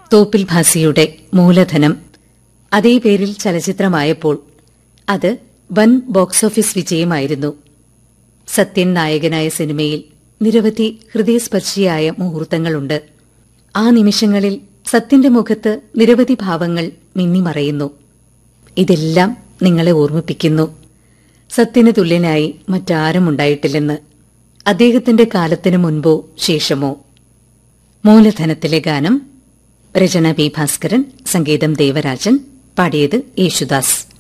തോപ്പിൽ ഭാസിയുടെ മൂലധനം അതേ പേരിൽ ചലച്ചിത്രമായപ്പോൾ അത് വൻ ബോക്സ് ഓഫീസ് വിജയമായിരുന്നു സത്യൻ നായകനായ സിനിമയിൽ നിരവധി ഹൃദയസ്പർശിയായ മുഹൂർത്തങ്ങളുണ്ട് ആ നിമിഷങ്ങളിൽ സത്യന്റെ മുഖത്ത് നിരവധി ഭാവങ്ങൾ മിന്നിമറയുന്നു ഇതെല്ലാം നിങ്ങളെ ഓർമ്മിപ്പിക്കുന്നു സത്യന് തുല്യനായി മറ്റാരും ഉണ്ടായിട്ടില്ലെന്ന് അദ്ദേഹത്തിന്റെ കാലത്തിനു മുൻപോ ശേഷമോ മൂലധനത്തിലെ ഗാനം രചന പി ഭാസ്കരൻ സംഗീതം ദേവരാജൻ പാടിയത് യേശുദാസ്